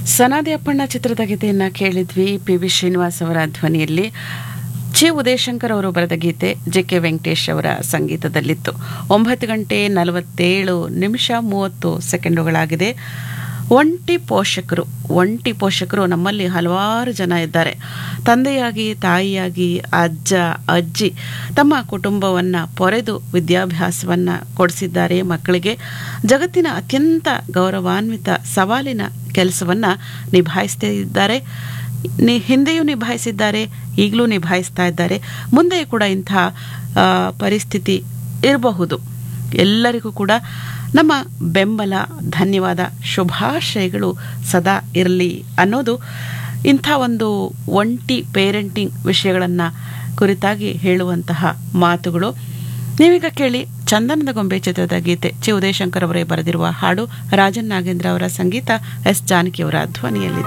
ಸನಾದಿ ಅಪ್ಪಣ್ಣ ಚಿತ್ರದ ಗೀತೆಯನ್ನು ಕೇಳಿದ್ವಿ ಪಿ ವಿ ಶ್ರೀನಿವಾಸ್ ಅವರ ಧ್ವನಿಯಲ್ಲಿ ಚಿ ಉದಯಶಂಕರ್ ಅವರು ಬರೆದ ಗೀತೆ ಜೆ ಕೆ ವೆಂಕಟೇಶ್ ಅವರ ಸಂಗೀತದಲ್ಲಿತ್ತು ಒಂಬತ್ತು ಗಂಟೆ ನಲವತ್ತೇಳು ನಿಮಿಷ ಮೂವತ್ತು ಸೆಕೆಂಡುಗಳಾಗಿದೆ ಒಂಟಿ ಪೋಷಕರು ಒಂಟಿ ಪೋಷಕರು ನಮ್ಮಲ್ಲಿ ಹಲವಾರು ಜನ ಇದ್ದಾರೆ ತಂದೆಯಾಗಿ ತಾಯಿಯಾಗಿ ಅಜ್ಜ ಅಜ್ಜಿ ತಮ್ಮ ಕುಟುಂಬವನ್ನು ಪೊರೆದು ವಿದ್ಯಾಭ್ಯಾಸವನ್ನು ಕೊಡಿಸಿದ್ದಾರೆ ಮಕ್ಕಳಿಗೆ ಜಗತ್ತಿನ ಅತ್ಯಂತ ಗೌರವಾನ್ವಿತ ಸವಾಲಿನ ಕೆಲಸವನ್ನು ನಿಭಾಯಿಸ್ತಾ ಇದ್ದಾರೆ ನಿ ಹಿಂದೆಯೂ ನಿಭಾಯಿಸಿದ್ದಾರೆ ಈಗಲೂ ನಿಭಾಯಿಸ್ತಾ ಇದ್ದಾರೆ ಮುಂದೆ ಕೂಡ ಇಂಥ ಆ, ಪರಿಸ್ಥಿತಿ ಇರಬಹುದು ಎಲ್ಲರಿಗೂ ಕೂಡ ನಮ್ಮ ಬೆಂಬಲ ಧನ್ಯವಾದ ಶುಭಾಶಯಗಳು ಸದಾ ಇರಲಿ ಅನ್ನೋದು ಇಂಥ ಒಂದು ಒಂಟಿ ಪೇರೆಂಟಿಂಗ್ ವಿಷಯಗಳನ್ನು ಕುರಿತಾಗಿ ಹೇಳುವಂತಹ ಮಾತುಗಳು ನೀವೀಗ ಕೇಳಿ ಚಂದನದ ಗೊಂಬೆ ಚಿತ್ರದ ಗೀತೆ ಚಿ ಉದಯಶಂಕರ್ ಅವರೇ ಬರೆದಿರುವ ಹಾಡು ರಾಜನ್ ನಾಗೇಂದ್ರ ಅವರ ಸಂಗೀತ ಎಸ್ ಜಾನಕಿ ಅವರ ಧ್ವನಿಯಲ್ಲಿ